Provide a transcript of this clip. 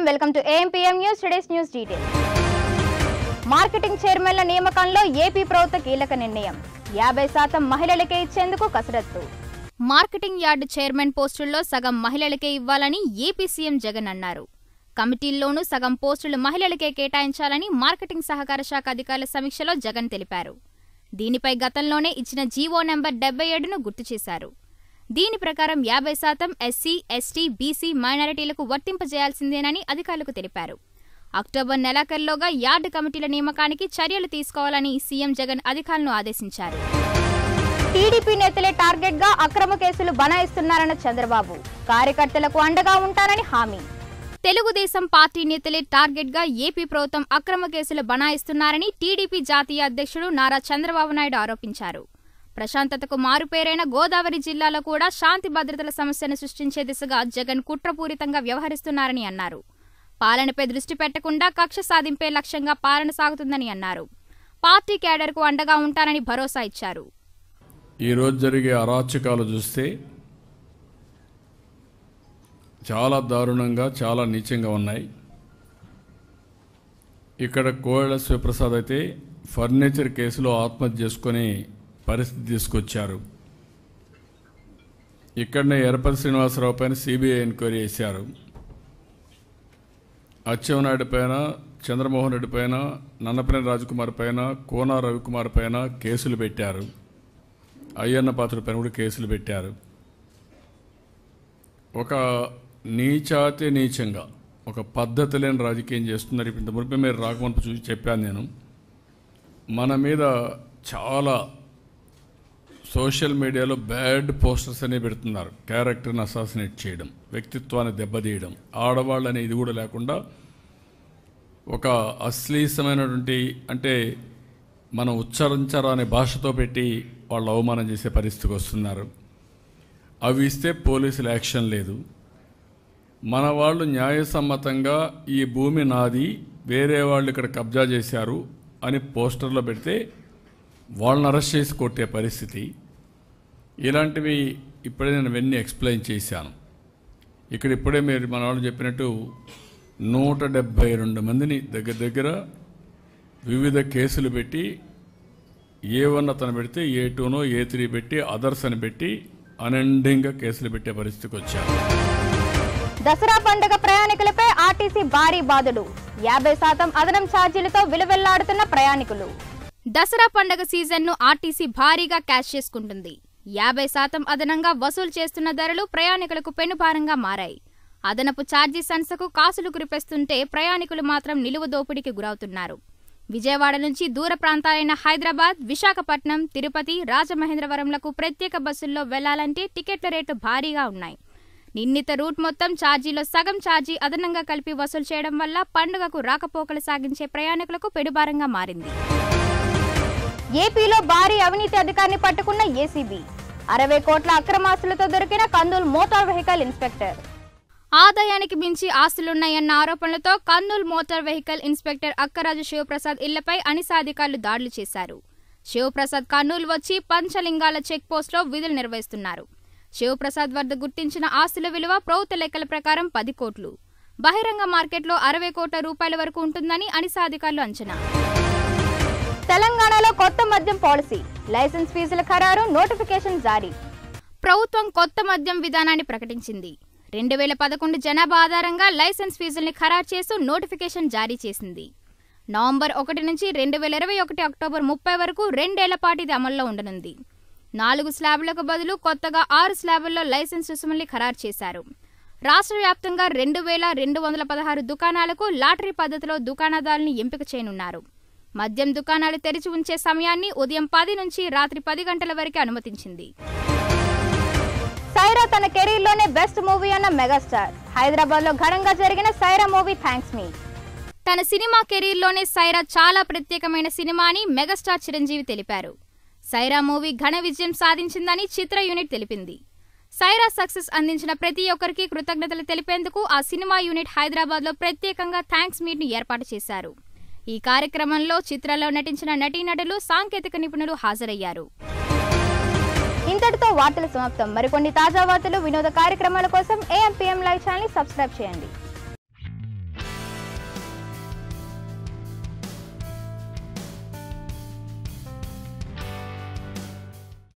welcome to AM PM news today's news detail marketing చైర్మన్ల నియామకంలో AP ప్రభుత్వ కీలక నిర్ణయం యాభై శాతం మహిళలకే ఇచ్చేందుకు కసరత్తు మార్కెటింగ్ యార్డు చైర్మన్ పోస్టుల్లో సగం మహిళలకే ఇవ్వాలని ఏపీ సీఎం జగన్ అన్నారు కమిటీల్లోనూ సగం పోస్టులు మహిళలకే కేటాయించాలని మార్కెటింగ్ సహకార శాఖ అధికారుల సమీక్షలో జగన్ తెలిపారు దీనిపై గతంలోనే ఇచ్చిన జీవో నెంబర్ డెబ్బై ఏడును గుర్తు చేశారు దీని ప్రకారం యాభై శాతం ఎస్సీ ఎస్టీ బీసీ మైనారిటీలకు వర్తింపజేయాల్సిందేనని అధికారులకు తెలిపారు అక్టోబర్ నెలాఖరులోగా యార్డు కమిటీల నియామకానికి చర్యలు తీసుకోవాలని సీఎం జగన్ అధికారులను ఆదేశించారు టీడీపీ నేతలే టార్గెట్ గా అక్రమ కేసులు బనాయిస్తున్నారన్న చంద్రబాబు కార్యకర్తలకు అండగా ఉంటానని హామీ తెలుగుదేశం పార్టీ నేతలే టార్గెట్ గా ఏపీ ప్రభుత్వం అక్రమ కేసులు బనాయిస్తున్నారని టీడీపీ జాతీయ అధ్యక్షుడు నారా చంద్రబాబు నాయుడు ఆరోపించారు ప్రశాంతతకు మారుపేరైన గోదావరి జిల్లాలో కూడా శాంతి భద్రతల సమస్యను సృష్టించే దిశగా జగన్ కుట్రపూరితంగా వ్యవహరిస్తున్నారని అన్నారు పాలనపై దృష్టి పెట్టకుండా కక్ష సాధింపే లక్ష్యంగా పాలన సాగుతుందని అన్నారు పార్టీ కేడర్కు అండగా ఉంటానని భరోసా ఇచ్చారు ఈరోజు జరిగే అరాచకాలు చూస్తే చాలా దారుణంగా చాలా నీచంగా ఉన్నాయి ఇక్కడ కోయల శివప్రసాద్ అయితే ఫర్నిచర్ కేసులో ఆత్మహత్య చేసుకునే పరిస్థితి తీసుకొచ్చారు ఇక్కడనే ఎర్రపల్లి శ్రీనివాసరావు పైన సిబిఐ ఎంక్వైరీ చేశారు అచ్చెన్నాయుడు పైన చంద్రమోహన్ రెడ్డి పైన నన్నపనేని రాజకుమార్ పైన కోన రవికుమార్ పైన కేసులు పెట్టారు అయ్యన్న పాత్ర పైన కూడా కేసులు పెట్టారు ఒక నీచాతి నీచంగా ఒక పద్ధతి లేని రాజకీయం చేస్తున్నారు ఇప్పుడు ఇంత మునిపే మీరు రాకమునుపు చూసి చెప్పాను నేను మన మీద చాలా సోషల్ మీడియాలో బ్యాడ్ పోస్టర్స్ అనేవి పెడుతున్నారు క్యారెక్టర్ని అసాసినేట్ చేయడం వ్యక్తిత్వాన్ని దెబ్బతీయడం ఆడవాళ్ళు అనేది ఇది కూడా లేకుండా ఒక అశ్లీసమైనటువంటి అంటే మనం ఉచ్చరించరాని భాషతో పెట్టి వాళ్ళు అవమానం చేసే పరిస్థితికి వస్తున్నారు అవి ఇస్తే పోలీసులు యాక్షన్ లేదు మన వాళ్ళు న్యాయసమ్మతంగా ఈ భూమి నాది వేరే వాళ్ళు ఇక్కడ కబ్జా చేశారు అని పోస్టర్లో పెడితే వాళ్ళని అరెస్ట్ చేసి కొట్టే పరిస్థితి ఇలాంటివి ఇప్పుడే నేను ఇవన్నీ ఎక్స్ప్లెయిన్ చేశాను ఇక్కడ ఇప్పుడే మీరు మన వాళ్ళు చెప్పినట్టు నూట డెబ్భై రెండు మందిని దగ్గర దగ్గర వివిధ కేసులు పెట్టి ఏ వన్ అతను పెడితే ఏ టూనో ఏ త్రీ పెట్టి అదర్స్ అని పెట్టి అనెండింగ్గా కేసులు పెట్టే పరిస్థితికి వచ్చారు దసరా పండుగ ప్రయాణికులపై ఆర్టీసీ భారీ బాధలు యాభై శాతం అదనం ఛార్జీలతో విలువెల్లాడుతున్న ప్రయాణికులు దసరా పండుగ సీజన్ ను ఆర్టీసీ భారీగా క్యాష్ చేసుకుంటుంది యాభై శాతం అదనంగా వసూలు చేస్తున్న ధరలు ప్రయాణికులకు పెనుభారంగా మారాయి అదనపు ఛార్జీ సంస్థకు కాసులు కురిపిస్తుంటే ప్రయాణికులు మాత్రం నిలువ దోపిడీకి గురవుతున్నారు విజయవాడ నుంచి దూర ప్రాంతాలైన హైదరాబాద్ విశాఖపట్నం తిరుపతి రాజమహేంద్రవరంలకు ప్రత్యేక బస్సుల్లో వెళ్లాలంటే టికెట్ల రేట్లు భారీగా ఉన్నాయి నిర్ణీత రూట్ మొత్తం ఛార్జీలో సగం ఛార్జీ అదనంగా కలిపి వసూలు చేయడం వల్ల పండుగకు రాకపోకలు సాగించే ప్రయాణికులకు పెడుభారంగా మారింది ఏపీలో భారీ అవినీతి అధికారిని పట్టుకున్న ఏసీబీ అరవై కోట్ల అక్రమాస్తులతో దొరికిన కందూల్ మోటార్ వెహికల్ ఇన్స్పెక్టర్ ఆదాయానికి మించి ఆస్తులున్నాయన్న ఆరోపణలతో Kurnool motor vehicle inspector Akkaraju Sivaprasad ఇళ్లపై అనిసా అధికారులు దాడులు చేశారు శివప్రసాద్ కర్నూలు వచ్చి పంచలింగాల చెక్ పోస్ట్లో విధులు నిర్వహిస్తున్నారు శివప్రసాద్ వద్ద గుర్తించిన ఆస్తుల విలువ ప్రభుత్వ లెక్కల ప్రకారం పది కోట్లు బహిరంగ మార్కెట్లో అరవై కోట్ల రూపాయల వరకు ఉంటుందని అనిసా అధికారులు అంచనా తెలంగాణలో కొత్త మద్యం పాలసీ లైసెన్స్ ఫీజుల ఖరారు నోటిఫికేషన్ జారీ ప్రభుత్వం కొత్త మద్యం విధానాన్ని ప్రకటించింది రెండు వేల పదకొండు జనాభా ఆధారంగా లైసెన్స్ ఫీజుల్ని ఖరారు చేస్తూ నోటిఫికేషన్ జారీ చేసింది నవంబర్ ఒకటి నుంచి రెండు వేల ఇరవై ఒకటి అక్టోబర్ ముప్పై వరకు రెండేళ్ల పాటు ఇది అమల్లో ఉండనుంది నాలుగు స్లాబులకు బదులు కొత్తగా ఆరు స్లాబుల్లో లైసెన్స్ రుసుముల్ని ఖరారు చేశారు రాష్ట్ర వ్యాప్తంగా రెండు వేల రెండు వందల పదహారు దుకాణాలకు లాటరీ పద్ధతిలో దుకాణదారుల్ని ఎంపిక చేయనున్నారు మద్యం దుకాణాలు తెరిచి ఉంచే సమయాన్ని ఉదయం పది నుంచి రాత్రి పది గంటల వరకు అనుమతించింది సైరా తన కెరీర్ లోనే బెస్ట్ మూవీ అన్న మెగాస్టార్ హైదరాబాద్ లో ఘనంగా జరిగిన సైరా మూవీ థ్యాంక్స్ మీ తన సినిమా కెరీర్ లోనే సైరా చాలా ప్రత్యేకమైన సినిమా అని మెగాస్టార్ చిరంజీవి తెలిపారు సైరా మూవీ ఘన విజయం సాధించిందని చిత్ర యూనిట్ తెలిపింది సైరా సక్సెస్ అందించిన ప్రతి ఒక్కరికి కృతజ్ఞతలు తెలిపేందుకు ఆ సినిమా యూనిట్ హైదరాబాద్ లో ప్రత్యేకంగా థ్యాంక్స్ మీట్ ను ఏర్పాటు చేశారు ఈ కార్యక్రమంలో చిత్రంలో నటించిన నటీనటులు సాంకేతిక నిపుణులు హాజరయ్యారు ఇంతటితో వార్తలు సమాప్తం మరికొన్ని తాజా వార్తలు వినోద కార్యక్రమాల కోసం ఏఎంపీఎం లైవ్ ఛానల్ సబ్స్క్రైబ్ చేయండి